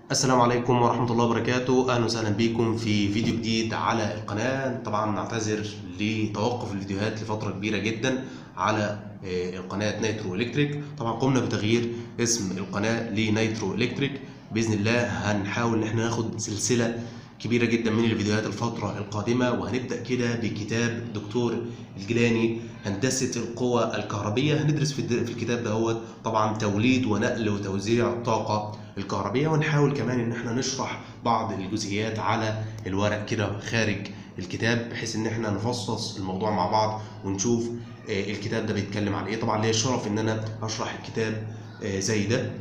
السلام عليكم ورحمة الله وبركاته أهلا وسهلا بكم في فيديو جديد على القناة طبعا نعتذر لتوقف الفيديوهات لفترة كبيرة جدا على آه، قناة نايترو إلكتريك طبعا قمنا بتغيير اسم القناة لنايترو إلكتريك بإذن الله هنحاول إن احنا ناخد سلسلة كبيرة جدا من الفيديوهات الفترة القادمة وهنبدأ كده بكتاب دكتور الجيلاني هندسة القوى الكهربية هندرس في الد- في الكتاب ده طبعا توليد ونقل وتوزيع الطاقة الكهربية ونحاول كمان ان احنا نشرح بعض الجزئيات على الورق كده خارج الكتاب بحيث ان احنا نفصص الموضوع مع بعض ونشوف آه، الكتاب ده بيتكلم عن ايه طبعا ليا الشرف ان انا اشرح الكتاب آه، زي ده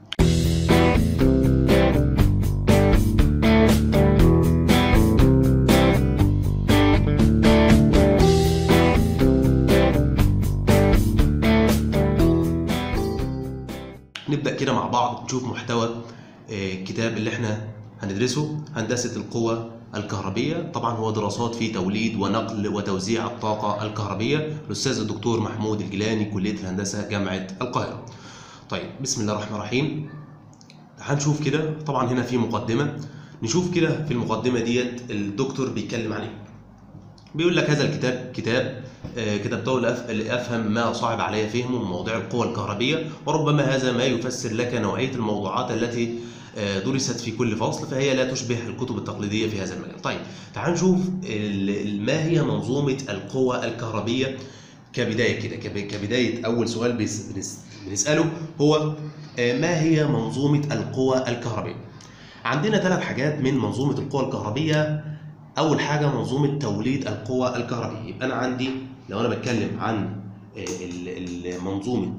نبدأ كده مع بعض نشوف محتوى آه، الكتاب اللي احنا هندرسه هندسة القوى الكهربية طبعا هو دراسات في توليد ونقل وتوزيع الطاقة الكهربية الأستاذ الدكتور محمود الجيلاني كلية الهندسة جامعة القاهرة طيب بسم الله الرحمن الرحيم هنشوف كده طبعا هنا في مقدمة نشوف كده في المقدمة ديت الدكتور بيتكلم عليه بيقول لك هذا الكتاب كتاب آه، كتبته لأف- لأفهم ما صعب علي فهمه من مواضيع القوى الكهربية وربما هذا ما يفسر لك نوعية الموضوعات التي آه، درست في كل فصل فهي لا تشبه الكتب التقليدية في هذا المجال طيب تعال نشوف ال- ال- ما هي منظومة القوى الكهربية كبداية كده كب- كبداية أول سؤال بيس- بنس- بنسأله هو آه، ما هي منظومة القوى الكهربية عندنا ثلاث حاجات من منظومة القوى الكهربية اول حاجه منظومه توليد القوى الكهربيه يبقى انا عندي لو انا بتكلم عن آه، ال- ال- منظومه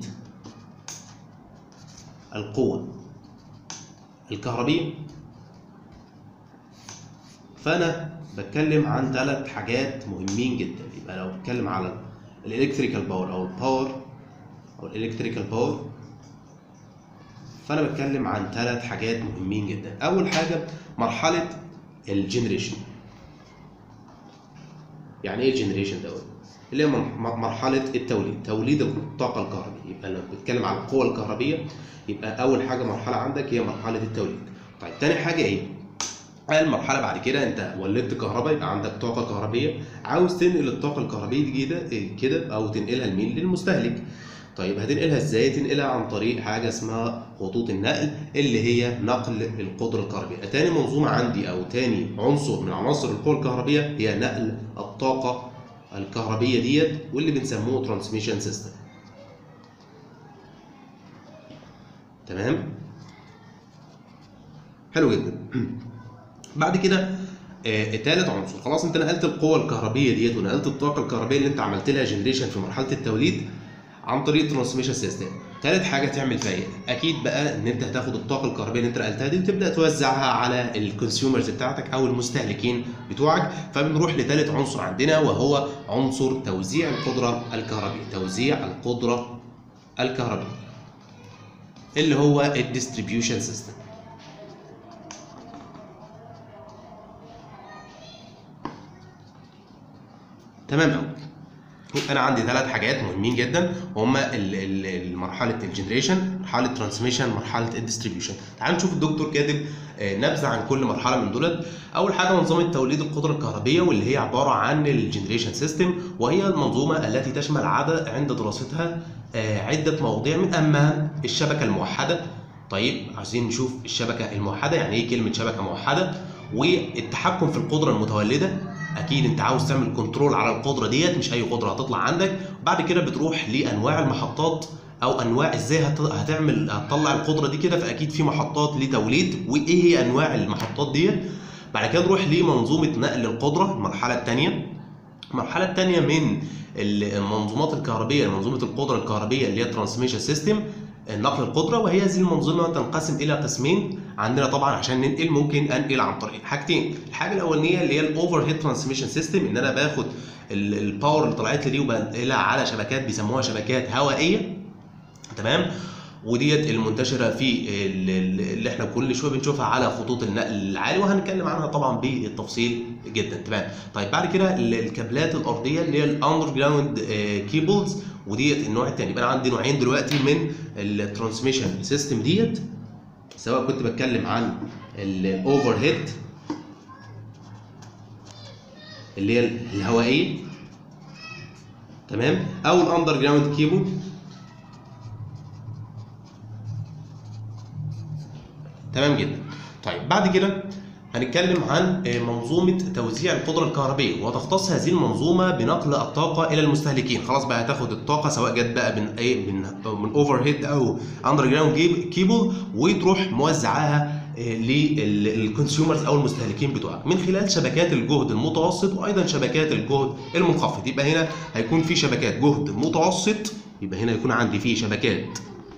القوى الكهربيه فانا بتكلم عن ثلاث حاجات مهمين جدا يبقى لو بتكلم على الالكتريكال باور او الباور او الالكتريكال باور فانا بتكلم عن ثلاث حاجات مهمين جدا اول حاجه مرحله الجنريشن يعني ايه الجنريشن دوت اللي هي مر- مر- مرحله التوليد توليد الطاقه الكهربائيه يبقى لما بنتكلم على القوه الكهربيه يبقى اول حاجه مرحله عندك هي مرحله التوليد طيب تاني حاجه ايه المرحله بعد كده انت ولدت كهرباء يبقى عندك طاقه كهربيه عاوز تنقل الطاقه الكهربيه دي كده كده او تنقلها لمين للمستهلك طيب هتنقلها ازاي تنقلها عن طريق حاجه اسمها خطوط النقل اللي هي نقل القدره الكهربيه تاني منظومه عندي او تاني عنصر من عناصر القوه الكهربيه هي نقل الطاقه الكهربيه ديت واللي بنسموه ترانسميشن سيستم تمام حلو جدا بعد كده آه، تالت عنصر خلاص انت نقلت القوه الكهربيه ديت ونقلت الطاقه الكهربيه اللي انت عملت لها جنريشن في مرحله التوليد عن طريق ترانسميشن سيستم تالت حاجه تعمل فيها ايه اكيد بقى ان انت هتاخد الطاقه الكهربائيه اللي انت نقلتها دي وتبدا توزعها على الكونسيومرز بتاعتك او المستهلكين بتوعك فبنروح لتالت عنصر عندنا وهو عنصر توزيع القدره الكهربائيه توزيع القدره الكهربائيه اللي هو الديستريبيوشن سيستم تمام قوي انا عندي ثلاث حاجات مهمين جدا وهما ال- ال- ال- مرحله الجنريشن مرحله الترانسميشن مرحله الديستريبيوشن تعال نشوف الدكتور كاتب آه، نبذه عن كل مرحله من دولت اول حاجه منظومه توليد القدره الكهربيه واللي هي عباره عن الجنريشن سيستم وهي المنظومه التي تشمل عدد عند دراستها آه، عده مواضيع من اهمها الشبكه الموحده طيب عايزين نشوف الشبكه الموحده يعني ايه كلمه شبكه موحده والتحكم في القدره المتولده اكيد انت عاوز تعمل كنترول على القدره ديت مش اي قدره هتطلع عندك بعد كده بتروح لانواع المحطات او انواع ازاي هت- هتعمل هتطلع القدره دي كده فاكيد في محطات لتوليد وايه هي انواع المحطات ديت بعد كده نروح لمنظومه نقل القدره المرحله الثانيه المرحله الثانيه من المنظومات الكهربيه منظومه القدره الكهربيه اللي هي ترانسميشن سيستم نقل القدره وهي هذه المنظومه تنقسم الى قسمين عندنا طبعا عشان ننقل ممكن انقل عن طريق حاجتين الحاجه الاولانيه اللي هي الاوفر هيد ترانسميشن سيستم ان انا باخد ال- الباور اللي طلعت لي دي وبنقلها على شبكات بيسموها شبكات هوائيه تمام وديت المنتشره في ال- ال- اللي احنا كل شويه بنشوفها على خطوط النقل العالي وهنتكلم عنها طبعا بالتفصيل جدا تمام طيب بعد كده ال- الكابلات الارضيه اللي هي الاندر جراوند كيبلز وديت النوع الثاني يبقى انا عندي نوعين دلوقتي من الترانسميشن سيستم ديت سواء كنت بتكلم عن الاوفر هيد اللي هي الهوائيه تمام او الاندر جراوند كيبل تمام جدا طيب بعد كده هنتكلم عن منظومة توزيع القدرة الكهربية وتختص هذه المنظومة بنقل الطاقة إلى المستهلكين، خلاص بقى هتاخد الطاقة سواء جت بقى من إيه من من أوفر هيد أو أندر جراوند كيبل وتروح موزعاها للكونسيومرز أو المستهلكين بتوعك من خلال شبكات الجهد المتوسط وأيضا شبكات الجهد المنخفض، يبقى هنا هيكون في شبكات جهد متوسط يبقى هنا يكون عندي في شبكات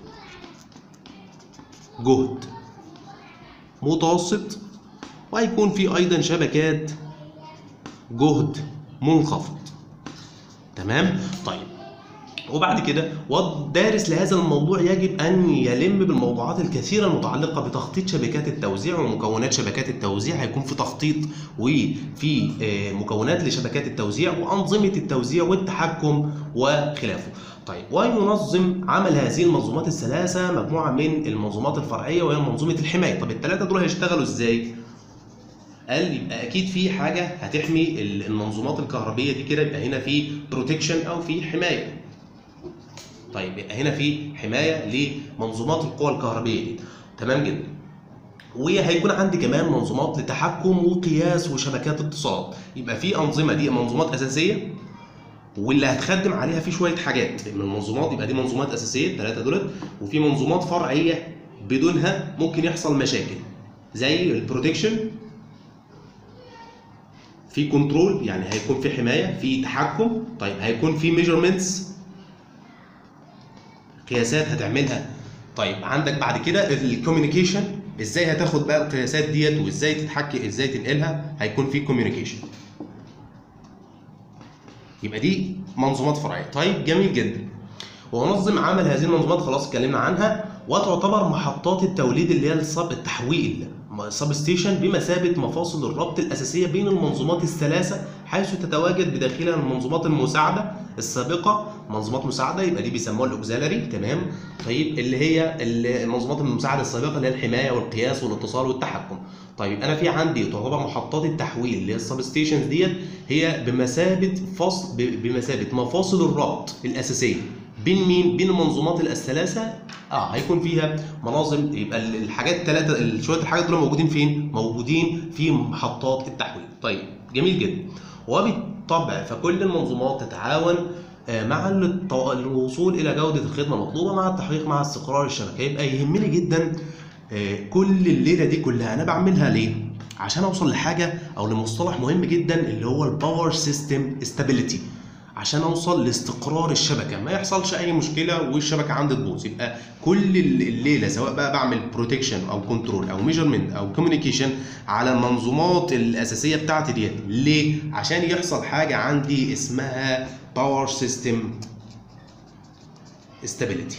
جهد متوسط وهيكون في ايضا شبكات جهد منخفض تمام طيب وبعد كده والدارس لهذا الموضوع يجب ان يلم بالموضوعات الكثيره المتعلقه بتخطيط شبكات التوزيع ومكونات شبكات التوزيع هيكون في تخطيط وفي مكونات لشبكات التوزيع وانظمه التوزيع والتحكم وخلافه طيب وينظم عمل هذه المنظومات الثلاثه مجموعه من المنظومات الفرعيه وهي منظومه الحمايه طب الثلاثه دول هيشتغلوا ازاي قال يبقى اكيد في حاجه هتحمي المنظومات الكهربيه دي كده يبقى هنا في بروتكشن او في حمايه طيب يبقى هنا في حمايه لمنظومات القوى الكهربيه دي تمام جدا وهيكون عندي كمان منظومات لتحكم وقياس وشبكات اتصال يبقى في انظمه دي منظومات اساسيه واللي هتخدم عليها في شويه حاجات من المنظومات يبقى دي منظومات اساسيه الثلاثه دولت وفي منظومات فرعيه بدونها ممكن يحصل مشاكل زي البروتكشن في كنترول يعني هيكون في حمايه في تحكم طيب هيكون في ميجرمنتس قياسات هتعملها طيب عندك بعد كده الكوميونيكيشن ازاي هتاخد بقى القياسات ديت وازاي تتحكي ازاي تنقلها هيكون في كوميونيكيشن يبقى دي منظومات فرعيه طيب جميل جدا ونظم عمل هذه المنظومات خلاص اتكلمنا عنها وتعتبر محطات التوليد اللي هي الصب التحويل سب ستيشن بمثابه مفاصل الربط الاساسيه بين المنظومات الثلاثه حيث تتواجد بداخلها المنظومات المساعده السابقه منظومات مساعده يبقى دي بيسموها الاوكزالري تمام طيب اللي هي المنظومات المساعده السابقه اللي هي الحمايه والقياس والاتصال والتحكم طيب انا في عندي تعتبر محطات التحويل اللي هي السب ستيشنز ديت هي بمثابه فصل بمثابه مفاصل الربط الاساسيه بين مين؟ بين المنظومات الثلاثه اه هيكون فيها مناظم يبقى الحاجات الثلاثه شويه الحاجات دول موجودين فين؟ موجودين في محطات التحويل. طيب جميل جدا. وبالطبع فكل المنظومات تتعاون مع الوصول الى جوده الخدمه المطلوبه مع التحقيق مع استقرار الشبكه يبقى يهمني جدا كل الليله دي كلها انا بعملها ليه؟ عشان اوصل لحاجه او لمصطلح مهم جدا اللي هو الباور سيستم استابيليتي عشان اوصل لاستقرار الشبكه ما يحصلش اي مشكله والشبكه عندي تبوظ يبقى كل الليله سواء بقى بعمل بروتكشن او كنترول او ميجرمنت او كوميونيكيشن على المنظومات الاساسيه بتاعتي ديت ليه عشان يحصل حاجه عندي اسمها باور سيستم استابيليتي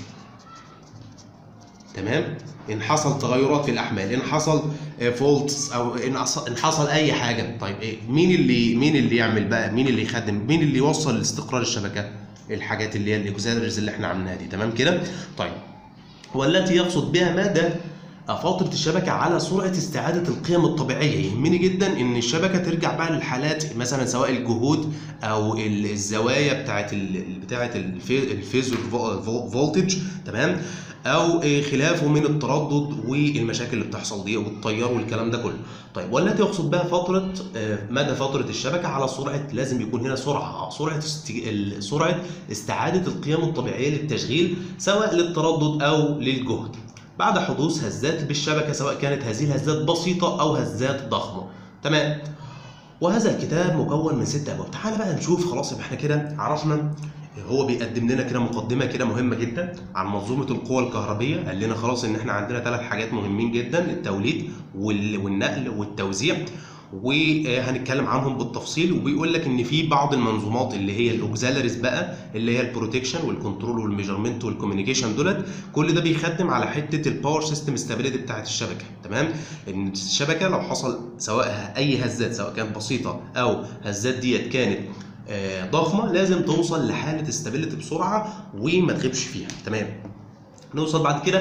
تمام ان حصل تغيرات في الاحمال ان حصل فولتس او ان حصل اي حاجه طيب ايه مين اللي مين اللي يعمل بقى مين اللي يخدم مين اللي يوصل لاستقرار الشبكه الحاجات اللي هي الاكزالرز اللي احنا عملناها دي تمام كده طيب والتي يقصد بها مدى فترة الشبكة على سرعة استعادة القيم الطبيعية يهمني جدا ان الشبكة ترجع بقى للحالات مثلا سواء الجهود او الزوايا بتاعت ال بتاعت الفيز فولتج تمام او خلافه من التردد والمشاكل اللي بتحصل دي والتيار والكلام ده كله طيب والتي يقصد بها فتره مدى فتره الشبكه على سرعه لازم يكون هنا سرعه سرعه استج... سرعه استعاده القيم الطبيعيه للتشغيل سواء للتردد او للجهد بعد حدوث هزات بالشبكه سواء كانت هذه الهزات بسيطه او هزات ضخمه تمام وهذا الكتاب مكون من ست ابواب تعالى بقى نشوف خلاص يبقى احنا كده عرفنا هو بيقدم لنا كده مقدمه كده مهمه جدا عن منظومه القوى الكهربيه قال لنا خلاص ان احنا عندنا ثلاث حاجات مهمين جدا التوليد والنقل والتوزيع وهنتكلم عنهم بالتفصيل وبيقول لك ان في بعض المنظومات اللي هي الاوكزالريز بقى اللي هي البروتكشن والكنترول والميجرمنت والكوميونيكيشن دولت كل ده بيخدم على حته الباور سيستم ستابيليتي بتاعت الشبكه تمام ان الشبكه لو حصل سواء اي هزات سواء كانت بسيطه او هزات ديت كانت ضخمه لازم توصل لحاله استابيليتي بسرعه وما تغيبش فيها تمام نوصل بعد كده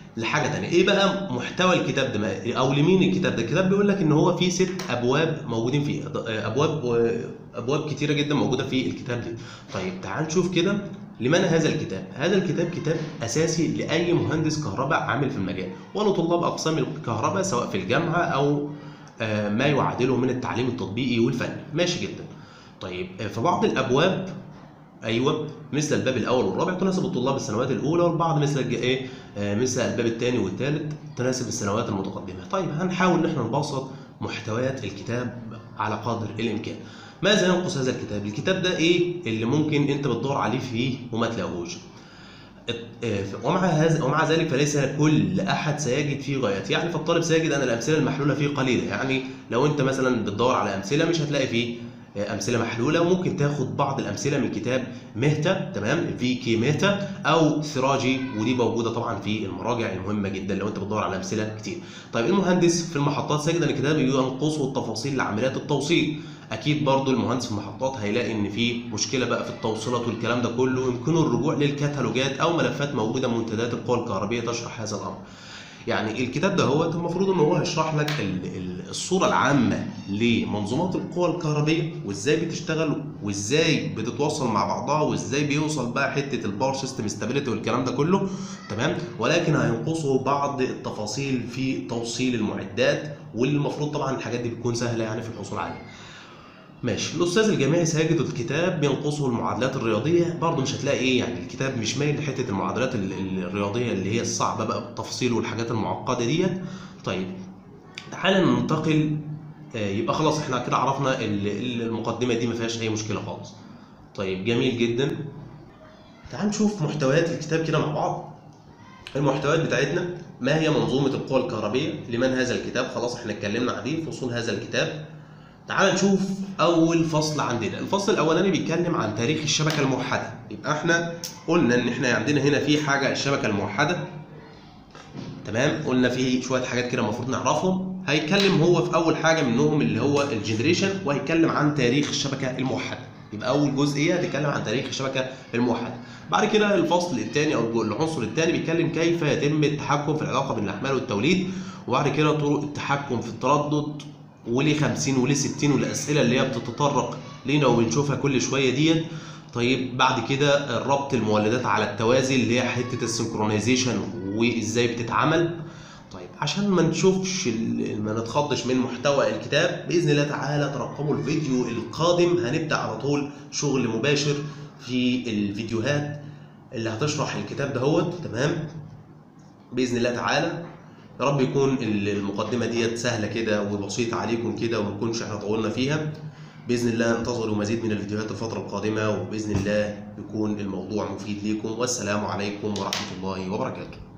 لحاجه تانية ايه بقى محتوى الكتاب ده او لمين الكتاب ده الكتاب بيقول لك ان هو فيه ست ابواب موجودين فيه ابواب ابواب كتيره جدا موجوده في الكتاب ده طيب تعال نشوف كده لمن هذا الكتاب هذا الكتاب كتاب اساسي لاي مهندس كهرباء عامل في المجال ولطلاب اقسام الكهرباء سواء في الجامعه او ما يعادله من التعليم التطبيقي والفني ماشي جدا طيب في بعض الابواب ايوه مثل الباب الاول والرابع تناسب الطلاب السنوات الاولى والبعض مثل ايه مثل الباب الثاني والثالث تناسب السنوات المتقدمه طيب هنحاول ان احنا نبسط محتويات الكتاب على قدر الامكان ماذا ينقص هذا الكتاب الكتاب ده ايه اللي ممكن انت بتدور عليه فيه وما تلاقوش ومع هذا ومع ذلك فليس كل احد سيجد فيه غايات يعني فالطالب سيجد ان الامثله المحلوله فيه قليله يعني لو انت مثلا بتدور على امثله مش هتلاقي فيه امثله محلوله وممكن تاخد بعض الامثله من كتاب مهتا تمام في كي مهتا او سراجي ودي موجوده طبعا في المراجع المهمه جدا لو انت بتدور على امثله كتير طيب المهندس في المحطات سيجد ان الكتاب ينقصه التفاصيل لعمليات التوصيل اكيد برضو المهندس في المحطات هيلاقي ان في مشكله بقى في التوصيلات والكلام ده كله يمكنه الرجوع للكتالوجات او ملفات موجوده من منتديات القوى الكهربيه تشرح هذا الامر يعني الكتاب ده هو المفروض ان هو هيشرح لك الصوره العامه لمنظومات القوى الكهربيه وازاي بتشتغل وازاي بتتواصل مع بعضها وازاي بيوصل بقى حته الباور سيستم ستابيليتي والكلام ده كله تمام ولكن هينقصه بعض التفاصيل في توصيل المعدات واللي المفروض طبعا الحاجات دي بتكون سهله يعني في الحصول عليها ماشي الاستاذ الجامعي سيجد الكتاب بينقصه المعادلات الرياضيه برضه مش هتلاقي ايه يعني الكتاب مش مايل لحته المعادلات الرياضيه اللي هي الصعبه بقى بالتفصيل والحاجات المعقده ديت طيب تعالى ننتقل يبقى خلاص احنا كده عرفنا المقدمه دي ما فيهاش اي مشكله خالص طيب جميل جدا تعال نشوف محتويات الكتاب كده مع بعض المحتويات بتاعتنا ما هي منظومه القوى الكهربيه لمن هذا الكتاب خلاص احنا اتكلمنا عليه فصول هذا الكتاب تعال نشوف اول فصل عندنا الفصل الاولاني بيتكلم عن تاريخ الشبكه الموحده يبقى احنا قلنا ان احنا عندنا هنا في حاجه الشبكه الموحده تمام قلنا في شويه حاجات كده المفروض نعرفهم هيتكلم هو في اول حاجه منهم اللي هو الجنريشن وهيتكلم عن تاريخ الشبكه الموحده يبقى اول جزئيه هتتكلم عن تاريخ الشبكه الموحده بعد كده الفصل الثاني او العنصر الثاني بيتكلم كيف يتم التحكم في العلاقه بين الاحمال والتوليد وبعد كده طرق التحكم في التردد وليه 50 وليه 60 والاسئله اللي هي بتتطرق لينا وبنشوفها كل شويه ديت طيب بعد كده ربط المولدات على التوازي اللي هي حته السنكرونايزيشن وازاي بتتعمل طيب عشان ما نشوفش ما نتخضش من محتوى الكتاب باذن الله تعالى ترقبوا الفيديو القادم هنبدا على طول شغل مباشر في الفيديوهات اللي هتشرح الكتاب دهوت تمام باذن الله تعالى يا رب يكون المقدمه ديت سهله كده وبسيطه عليكم كده وما نكونش احنا طولنا فيها باذن الله انتظروا مزيد من الفيديوهات الفتره القادمه وباذن الله يكون الموضوع مفيد ليكم والسلام عليكم ورحمه الله وبركاته